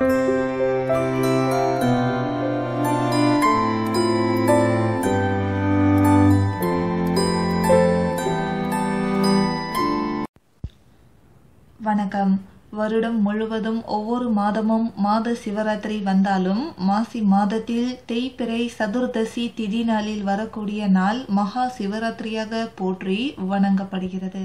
வணக்கம் வருடம் முழுவதும் ஒவ்வொரு மாதமும் மாத சிவராத்திரி வந்தாலும் மாசி மாதத்தில் தேய்பிறை சதுர்தசி திதி நாளில் வரக்கூடிய நாள் மகா சிவராத்திரியாக போற்றி வணங்கப்படுகிறது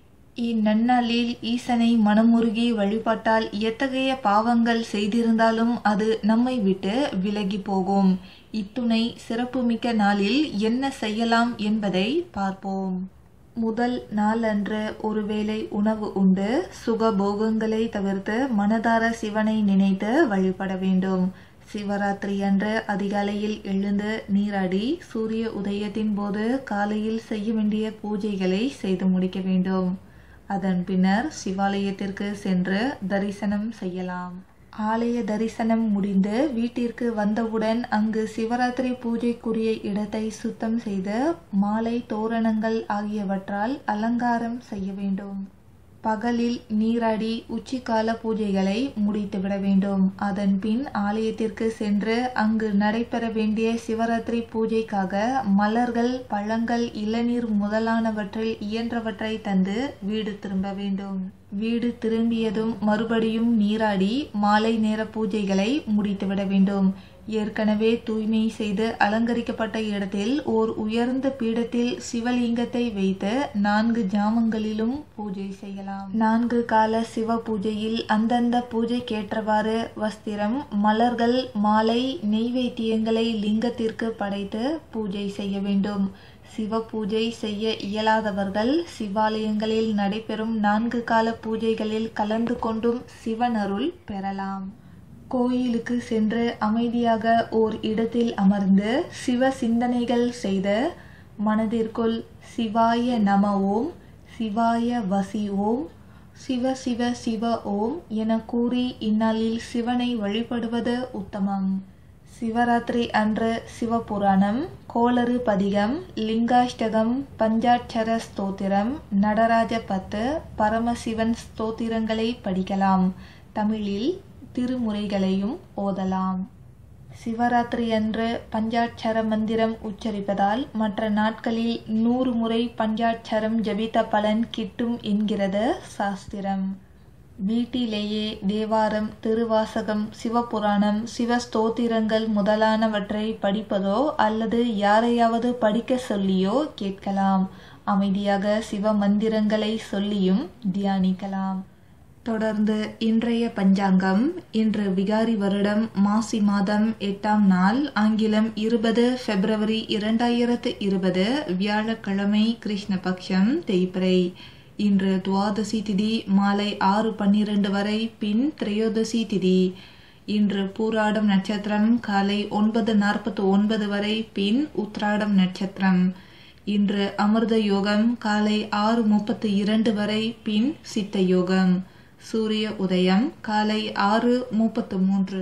இந்நன்னாளில் ஈசனை மனமுருகி வழிபட்டால் எத்தகைய பாவங்கள் செய்திருந்தாலும் அது நம்மை விட்டு விலகி போகும் இத்துணை சிறப்புமிக்க நாளில் என்ன செய்யலாம் என்பதை பார்ப்போம் முதல் நாளன்று ஒருவேளை உணவு உண்டு சுகபோகங்களை தவிர்த்து மனதார சிவனை நினைத்து வழிபட வேண்டும் சிவராத்திரி அன்று அதிகாலையில் எழுந்து நீராடி சூரிய உதயத்தின் போது காலையில் செய்ய வேண்டிய பூஜைகளை செய்து முடிக்க வேண்டும் அதன் பின்னர் சிவாலயத்திற்கு சென்று தரிசனம் செய்யலாம் ஆலய தரிசனம் முடிந்து வீட்டிற்கு வந்தவுடன் அங்கு சிவராத்திரி பூஜைக்குரிய இடத்தை சுத்தம் செய்து மாலை தோரணங்கள் ஆகியவற்றால் அலங்காரம் செய்ய வேண்டும் பகலில் நீராடி உச்சிக்கால பூஜைகளை முடித்துவிட வேண்டும் அதன் பின் ஆலயத்திற்கு சென்று அங்கு நடைபெற வேண்டிய சிவராத்திரி பூஜைக்காக மலர்கள் பழங்கள் இளநீர் முதலானவற்றில் இயன்றவற்றை தந்து வீடு திரும்ப வேண்டும் வீடு திரும்பியதும் மறுபடியும் நீராடி மாலை நேர பூஜைகளை முடித்துவிட வேண்டும் ஏற்கனவே தூய்மை செய்து அலங்கரிக்கப்பட்ட இடத்தில் ஓர் உயர்ந்த பீடத்தில் சிவலிங்கத்தை வைத்து நான்கு ஜாமங்களிலும் பூஜை செய்யலாம் நான்கு கால சிவ பூஜையில் அந்தந்த பூஜைக்கேற்றவாறு வஸ்திரம் மலர்கள் மாலை நெய்வேத்தியங்களை லிங்கத்திற்கு படைத்து பூஜை செய்ய வேண்டும் சிவ பூஜை செய்ய இயலாதவர்கள் சிவாலயங்களில் நடைபெறும் நான்கு கால பூஜைகளில் கலந்து கொண்டும் சிவனருள் பெறலாம் கோயிலுக்கு சென்று அமைதியாக ஓர் இடத்தில் அமர்ந்து சிவ சிந்தனைகள் செய்து மனதிற்குள் சிவாய நம ஓம் சிவாய வசி ஓம் சிவ சிவ சிவ ஓம் என கூறி இந்நாளில் சிவனை வழிபடுவது உத்தமம் சிவராத்திரி அன்று சிவபுராணம் கோளறு பதிகம் லிங்காஷ்டகம் பஞ்சாட்சர ஸ்தோத்திரம் நடராஜ பத்து பரமசிவன் ஸ்தோத்திரங்களை படிக்கலாம் தமிழில் திருமுறைகளையும் ஓதலாம் சிவராத்திரி அன்று பஞ்சாட்சர மந்திரம் உச்சரிப்பதால் மற்ற நாட்களில் நூறு முறை பஞ்சாட்சரம் ஜபித்த பலன் கிட்டும் என்கிறது சாஸ்திரம் வீட்டிலேயே தேவாரம் திருவாசகம் சிவபுராணம் சிவஸ்தோத்திரங்கள் முதலானவற்றை படிப்பதோ அல்லது யாரையாவது படிக்க சொல்லியோ கேட்கலாம் அமைதியாக சிவ மந்திரங்களை சொல்லியும் தியானிக்கலாம் தொடர்ந்து இன்றைய பஞ்சாங்கம் இன்று விகாரி வருடம் மாசி மாதம் எட்டாம் நாள் ஆங்கிலம் இருபது பிப்ரவரி இரண்டாயிரத்து இருபது வியாழக்கிழமை கிருஷ்ணபக்ஷம் தேய்பிரை இன்று துவாதசி திதி மாலை ஆறு பன்னிரண்டு வரை பின் திரையோதசி திதி இன்று பூராடம் நட்சத்திரம் காலை ஒன்பது நாற்பத்தி ஒன்பது வரை பின் உத்ராடம் நட்சத்திரம் இன்று அமிர்த யோகம் காலை ஆறு முப்பத்தி இரண்டு வரை பின் சித்த யோகம் சூரிய உதயம் காலை ஆறு முப்பத்து மூன்று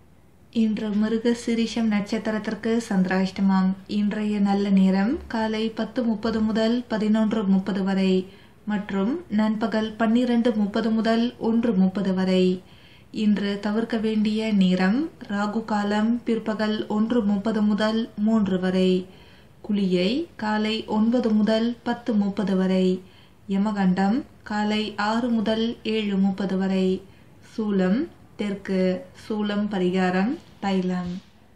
இன்று மிருக சிரிஷம் நட்சத்திரத்திற்கு சந்திராஷ்டமம் இன்றைய நல்ல நேரம் காலை பத்து முப்பது முதல் பதினொன்று முப்பது வரை மற்றும் நண்பகல் பன்னிரண்டு முப்பது முதல் ஒன்று முப்பது வரை இன்று தவிர்க்க வேண்டிய நேரம் ராகு காலம் பிற்பகல் ஒன்று முப்பது முதல் மூன்று வரை குளியை காலை ஒன்பது முதல் பத்து முப்பது வரை யமகண்டம் காலை ஆறு முதல் ஏழு முப்பது வரை சூலம் தெற்கு சூலம் பரிகாரம் தைலம்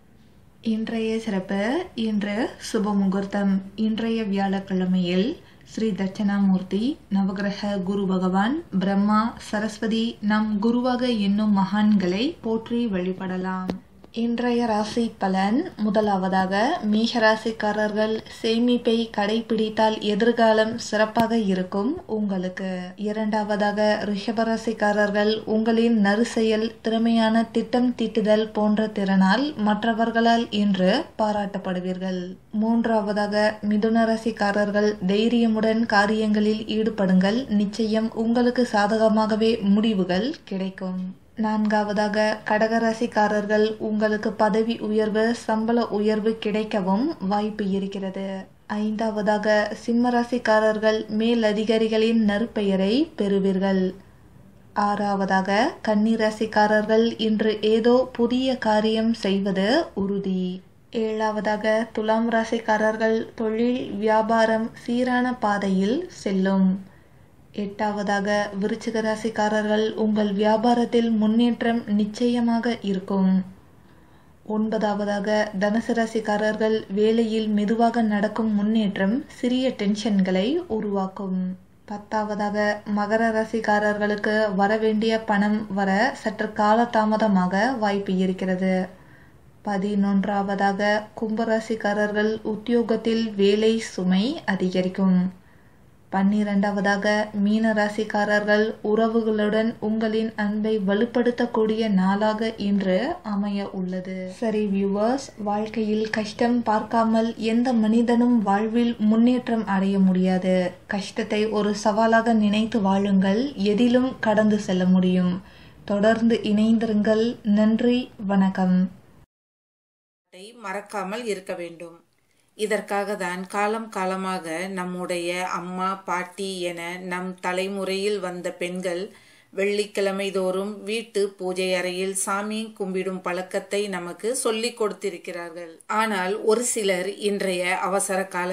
இன்றைய சிறப்பு இன்று சுப முகூர்த்தம் இன்றைய வியாழக்கிழமையில் ஸ்ரீ தட்சணாமூர்த்தி நவகிரக குரு பகவான் பிரம்மா சரஸ்வதி நம் குருவாக என்னும் மகான்களை போற்றி வழிபடலாம் இன்றைய ராசி பலன் முதலாவதாக மேஷராசிக்காரர்கள் சேமிப்பை கடைபிடித்தால் எதிர்காலம் சிறப்பாக இருக்கும் உங்களுக்கு இரண்டாவதாக ரிஷபராசிக்காரர்கள் உங்களின் நறுசெயல் திறமையான திட்டம் தீட்டுதல் போன்ற திறனால் மற்றவர்களால் இன்று பாராட்டப்படுவீர்கள் மூன்றாவதாக மிதுன ராசிக்காரர்கள் தைரியமுடன் காரியங்களில் ஈடுபடுங்கள் நிச்சயம் உங்களுக்கு சாதகமாகவே முடிவுகள் கிடைக்கும் நான்காவதாக கடகராசிக்காரர்கள் உங்களுக்கு பதவி உயர்வு சம்பள உயர்வு கிடைக்கவும் வாய்ப்பு இருக்கிறது ஐந்தாவதாக சிம்மராசிக்காரர்கள் மேலதிகாரிகளின் நற்பெயரை பெறுவீர்கள் ஆறாவதாக கன்னிராசிக்காரர்கள் இன்று ஏதோ புதிய காரியம் செய்வது உறுதி ஏழாவதாக துலாம் ராசிக்காரர்கள் தொழில் வியாபாரம் சீரான பாதையில் செல்லும் எட்டாவதாக விருச்சிக ராசிக்காரர்கள் உங்கள் வியாபாரத்தில் முன்னேற்றம் நிச்சயமாக இருக்கும் ஒன்பதாவதாக தனுசு ராசிக்காரர்கள் வேலையில் மெதுவாக நடக்கும் முன்னேற்றம் சிறிய டென்ஷன்களை உருவாக்கும் பத்தாவதாக மகர ராசிக்காரர்களுக்கு வரவேண்டிய பணம் வர சற்று காலதாமதமாக வாய்ப்பு இருக்கிறது பதினொன்றாவதாக கும்பராசிக்காரர்கள் உத்தியோகத்தில் வேலை சுமை அதிகரிக்கும் பன்னிரெண்டாவதாக மீன ராசிக்காரர்கள் உறவுகளுடன் உங்களின் அன்பை வலுப்படுத்தக்கூடிய நாளாக இன்று அமைய உள்ளது சரி வியூவர்ஸ் வாழ்க்கையில் கஷ்டம் பார்க்காமல் எந்த மனிதனும் வாழ்வில் முன்னேற்றம் அடைய முடியாது கஷ்டத்தை ஒரு சவாலாக நினைத்து வாழுங்கள் எதிலும் கடந்து செல்ல முடியும் தொடர்ந்து இணைந்திருங்கள் நன்றி வணக்கம் மறக்காமல் இருக்க வேண்டும் இதற்காக தான் காலம் காலமாக நம்முடைய அம்மா பாட்டி என நம் தலைமுறையில் வந்த பெண்கள் வெள்ளிக்கிழமை தோறும் வீட்டு பூஜை அறையில் சாமி கும்பிடும் பழக்கத்தை நமக்கு சொல்லிக் கொடுத்திருக்கிறார்கள் ஆனால் ஒரு சிலர் இன்றைய அவசர கால